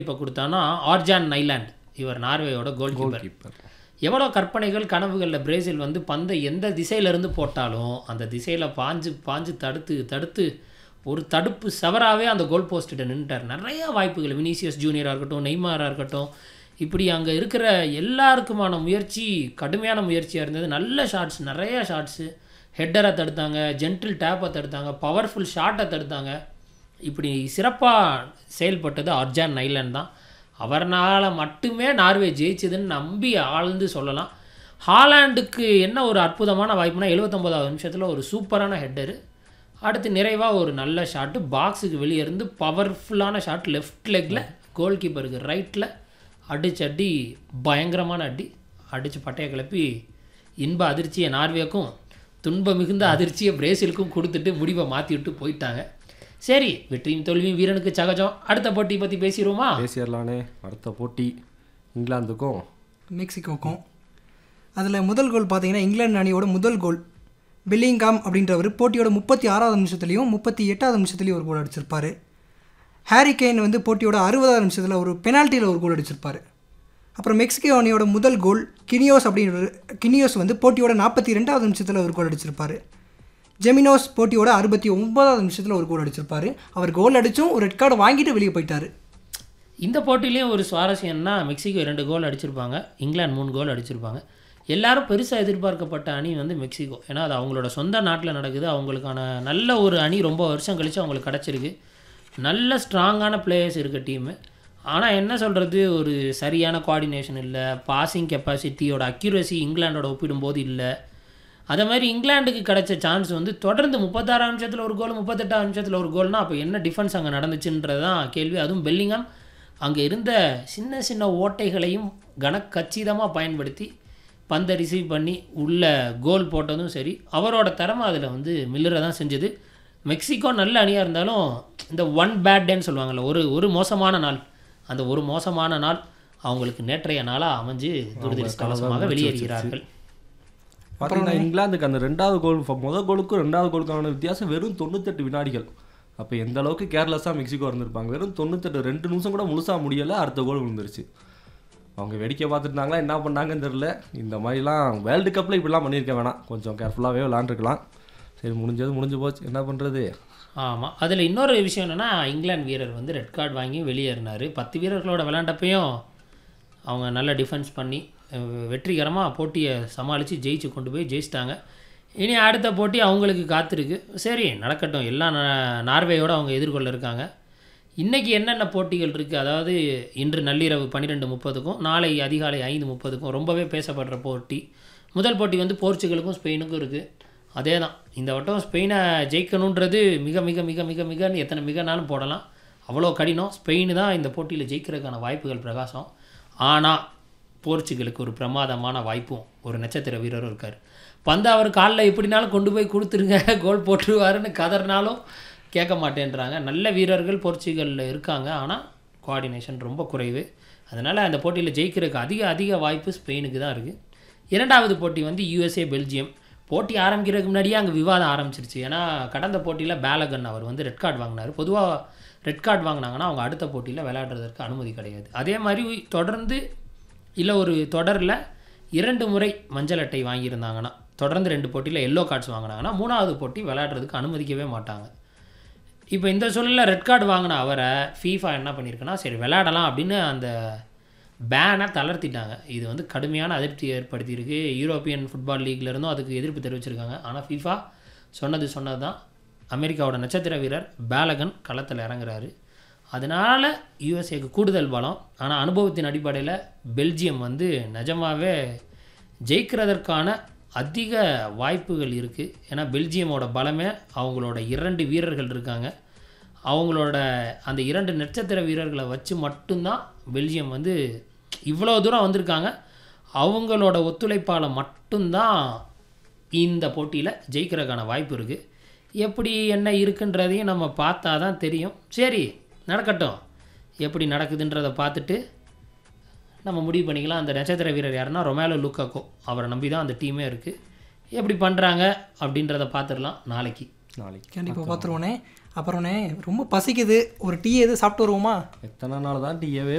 இப்போ கொடுத்தானா ஆர்ஜான் நைலாண்ட் இவர் நார்வேயோட கோல் கீப்பர் கீப்பர் எவ்வளோ கற்பனைகள் கனவுகளில் பிரேசில் வந்து பந்தை எந்த திசையிலேருந்து போட்டாலும் அந்த திசையில் பாஞ்சு பாஞ்சு தடுத்து தடுத்து ஒரு தடுப்பு செவராகவே அந்த கோல் போஸ்ட்டிட்ட நின்றுட்டார் நிறைய வாய்ப்புகள் வினிசியஸ் ஜூனியராக இருக்கட்டும் நெய்மாராக இருக்கட்டும் இப்படி அங்கே இருக்கிற எல்லாருக்குமான முயற்சி கடுமையான முயற்சியாக இருந்தது நல்ல ஷாட்ஸ் நிறைய ஷாட்ஸு ஹெட்டரை தடுத்தாங்க ஜென்டில் டேப்பை தடுத்தாங்க பவர்ஃபுல் ஷாட்டை தடுத்தாங்க இப்படி சிறப்பாக செயல்பட்டது அர்ஜான் நைலன் தான் அவர்னால் மட்டுமே நார்வே ஜெயிச்சதுன்னு நம்பி ஆழ்ந்து சொல்லலாம் ஹாலாண்டுக்கு என்ன ஒரு அற்புதமான வாய்ப்புனா எழுபத்தொம்போதாவது நிமிஷத்தில் ஒரு சூப்பரான ஹெட்டரு அடுத்து நிறைவாக ஒரு நல்ல ஷாட்டு பாக்ஸுக்கு வெளியே இருந்து பவர்ஃபுல்லான ஷாட் லெஃப்ட் லெக்கில் கோல் கீப்பருக்கு ரைட்டில் அடிச்சு அடி பயங்கரமான அடி அடித்து பட்டையை கிளப்பி இன்ப அதிர்ச்சியை நார்வேக்கும் துன்ப மிகுந்த அதிர்ச்சியை பிரேசிலுக்கும் கொடுத்துட்டு முடிவை மாற்றி விட்டு போயிட்டாங்க சரி வெற்றியும் தோல்வியும் வீரனுக்கு சகஜம் அடுத்த போட்டி பற்றி பேசிடுவோமா பேசிடலானே அடுத்த போட்டி இங்கிலாந்துக்கும் மெக்சிகோக்கும் அதில் முதல் கோல் பார்த்தீங்கன்னா இங்கிலாந்து அணியோட முதல் கோல் பில்லிங்காம் அப்படின்றவர் போட்டியோட முப்பத்தி ஆறாவது நிமிஷத்துலையும் முப்பத்தி எட்டாவது நிமிஷத்துலையும் ஒரு கோல் அடிச்சிருப்பார் ஹாரி கெயின் வந்து போட்டியோட அறுபதாவது நிமிஷத்தில் ஒரு பெனால்ட்டியில் ஒரு கோல் அடிச்சிருப்பார் அப்புறம் மெக்சிகோ அணியோட முதல் கோல் கினியோஸ் அப்படின்ற கினியோஸ் வந்து போட்டியோட நாற்பத்தி ரெண்டாவது நிமிஷத்தில் ஒரு கோல் அடிச்சிருப்பார் ஜெமினோஸ் போட்டியோட அறுபத்தி ஒன்பதாவது நிமிஷத்தில் ஒரு கோல் அடிச்சிருப்பார் அவர் கோல் அடித்தும் ஒரு ரெட் கார்டு வாங்கிட்டு வெளியே போயிட்டார் இந்த போட்டிலையும் ஒரு சுவாரஸ்யம்னா மெக்சிகோ ரெண்டு கோல் அடிச்சிருப்பாங்க இங்கிலாந்து மூணு கோல் அடிச்சிருப்பாங்க எல்லாரும் பெருசாக எதிர்பார்க்கப்பட்ட அணி வந்து மெக்சிகோ ஏன்னா அது அவங்களோட சொந்த நாட்டில் நடக்குது அவங்களுக்கான நல்ல ஒரு அணி ரொம்ப வருஷம் கழித்து அவங்களுக்கு கிடச்சிருக்கு நல்ல ஸ்ட்ராங்கான பிளேயர்ஸ் இருக்க டீமு ஆனால் என்ன சொல்கிறது ஒரு சரியான கோஆர்டினேஷன் இல்லை பாசிங் கெப்பாசிட்டியோட அக்யூரசி இங்கிலாண்டோட ஒப்பிடும்போது இல்லை அதே மாதிரி இங்கிலாந்துக்கு கிடைச்ச சான்ஸ் வந்து தொடர்ந்து முப்பத்தாறாம் நிமிஷத்தில் ஒரு கோல் முப்பத்தெட்டாம் நிமிஷத்தில் ஒரு கோல்னா அப்போ என்ன டிஃபென்ஸ் அங்கே நடந்துச்சுன்றது தான் கேள்வி அதுவும் பெல்லிங்காம் அங்கே இருந்த சின்ன சின்ன ஓட்டைகளையும் கனக்கச்சிதமாக பயன்படுத்தி பந்தை ரிசீவ் பண்ணி உள்ள கோல் போட்டதும் சரி அவரோட திறமை அதில் வந்து மில்லரை தான் செஞ்சது மெக்சிகோ நல்ல அணியாக இருந்தாலும் இந்த ஒன் பேட் டேன்னு சொல்லுவாங்கள்ல ஒரு ஒரு மோசமான நாள் அந்த ஒரு மோசமான நாள் அவங்களுக்கு நேற்றைய நாளாக அமைஞ்சு துரதிருஷ்டவசமாக வெளியேறுகிறார்கள் பார்த்தீங்கன்னா இங்கிலாந்துக்கு அந்த ரெண்டாவது கோல் முதல் கோலுக்கும் ரெண்டாவது கோலுக்கான வித்தியாசம் வெறும் தொண்ணூத்தெட்டு வினாடிகள் அப்போ எந்த அளவுக்கு கேர்லெஸ்ஸாக மெக்சிகோ இருந்திருப்பாங்க வெறும் தொண்ணூத்தெட்டு ரெண்டு நிமிஷம் கூட முழுசாக முடியலை அடுத்த கோல் விழுந்துருச்சு அவங்க வேடிக்கை பார்த்துட்டாங்களா என்ன பண்ணாங்கன்னு தெரில இந்த மாதிரிலாம் வேர்ல்டு கப்பில் இப்படிலாம் பண்ணியிருக்க வேணாம் கொஞ்சம் கேர்ஃபுல்லாகவே விளாண்டுருக்கலாம் சரி முடிஞ்சது முடிஞ்சு போச்சு என்ன பண்ணுறது ஆமாம் அதில் இன்னொரு விஷயம் என்னென்னா இங்கிலாந்து வீரர் வந்து ரெட் கார்டு வாங்கி வெளியேறினார் பத்து வீரர்களோட விளையாண்டப்பையும் அவங்க நல்ல டிஃபென்ஸ் பண்ணி அஹ், வெற்றிகரமாக போட்டியை சமாளித்து ஜெயிச்சு கொண்டு போய் ஜெயிச்சிட்டாங்க இனி அடுத்த போட்டி அவங்களுக்கு காத்திருக்கு சரி நடக்கட்டும் எல்லாம் நா- நார்வேயோட அவங்க எதிர்கொள்ள இருக்காங்க இன்றைக்கி என்னென்ன போட்டிகள் இருக்குது அதாவது இன்று நள்ளிரவு பன்னிரெண்டு முப்பதுக்கும் நாளை அதிகாலை ஐந்து முப்பதுக்கும் ரொம்பவே பேசப்படுற போட்டி முதல் போட்டி வந்து போர்ச்சுகலுக்கும் ஸ்பெயினுக்கும் இருக்குது அதே தான் இந்த வட்டம் ஸ்பெயினை ஜெயிக்கணுன்றது மிக மிக மிக மிக மிகன்னு எத்தனை மிகனாலும் போடலாம் அவ்வளோ கடினம் ஸ்பெயின் தான் இந்த போட்டியில் ஜெயிக்கிறதுக்கான வாய்ப்புகள் பிரகாசம் ஆனால் போர்ச்சுகலுக்கு ஒரு பிரமாதமான வாய்ப்பும் ஒரு நட்சத்திர வீரரும் இருக்கார் பந்து அவர் காலில் எப்படினாலும் கொண்டு போய் கொடுத்துருங்க கோல் போட்டுருவாருன்னு கதறினாலும் கேட்க மாட்டேன்றாங்க நல்ல வீரர்கள் போர்ச்சுகலில் இருக்காங்க ஆனால் கோஆர்டினேஷன் ரொம்ப குறைவு அதனால் அந்த போட்டியில் ஜெயிக்கிறதுக்கு அதிக அதிக வாய்ப்பு ஸ்பெயினுக்கு தான் இருக்குது இரண்டாவது போட்டி வந்து யூஎஸ்ஏ பெல்ஜியம் போட்டி ஆரம்பிக்கிறதுக்கு முன்னாடியே அங்கே விவாதம் ஆரம்பிச்சிருச்சு ஏன்னா கடந்த போட்டியில் பேலகன் அவர் வந்து ரெட் கார்டு வாங்கினார் பொதுவாக ரெட் கார்டு வாங்கினாங்கன்னா அவங்க அடுத்த போட்டியில் விளையாடுறதற்கு அனுமதி கிடையாது அதே மாதிரி தொடர்ந்து இல்லை ஒரு தொடரில் இரண்டு முறை மஞ்சள் அட்டை வாங்கியிருந்தாங்கன்னா தொடர்ந்து ரெண்டு போட்டியில் எல்லோ கார்ட்ஸ் வாங்கினாங்கன்னா மூணாவது போட்டி விளையாடுறதுக்கு அனுமதிக்கவே மாட்டாங்க இப்போ இந்த சூழலில் ரெட் கார்டு வாங்கின அவரை ஃபீஃபா என்ன பண்ணியிருக்குன்னா சரி விளையாடலாம் அப்படின்னு அந்த பேனை தளர்த்திட்டாங்க இது வந்து கடுமையான அதிருப்தி ஏற்படுத்தியிருக்கு யூரோப்பியன் ஃபுட்பால் லீக்ல இருந்தும் அதுக்கு எதிர்ப்பு தெரிவிச்சிருக்காங்க ஆனால் ஃபீஃபா சொன்னது சொன்னது தான் அமெரிக்காவோட நட்சத்திர வீரர் பேலகன் களத்தில் இறங்குறாரு அதனால் யூஎஸ்ஏக்கு கூடுதல் பலம் ஆனால் அனுபவத்தின் அடிப்படையில் பெல்ஜியம் வந்து நிஜமாவே ஜெயிக்கிறதற்கான அதிக வாய்ப்புகள் இருக்குது ஏன்னா பெல்ஜியமோட பலமே அவங்களோட இரண்டு வீரர்கள் இருக்காங்க அவங்களோட அந்த இரண்டு நட்சத்திர வீரர்களை வச்சு மட்டும்தான் பெல்ஜியம் வந்து இவ்வளோ தூரம் வந்திருக்காங்க அவங்களோட ஒத்துழைப்பால் மட்டும்தான் இந்த போட்டியில் ஜெயிக்கிறதுக்கான வாய்ப்பு இருக்குது எப்படி என்ன இருக்குன்றதையும் நம்ம பார்த்தா தான் தெரியும் சரி நடக்கட்டும் எப்படி நடக்குதுன்றதை பார்த்துட்டு நம்ம முடிவு பண்ணிக்கலாம் அந்த நட்சத்திர வீரர் யாருன்னா ரொமேலோ லுக்காக்கோ அவரை நம்பி தான் அந்த டீமே இருக்குது எப்படி பண்ணுறாங்க அப்படின்றத பார்த்துடலாம் நாளைக்கு நாளைக்கு கண்டிப்பாக பார்த்துருவோண்ணே அப்புறம்ண்ணே ரொம்ப பசிக்குது ஒரு டீ எது சாப்பிட்டு வருவோமா எத்தனை நாள் தான் டீயவே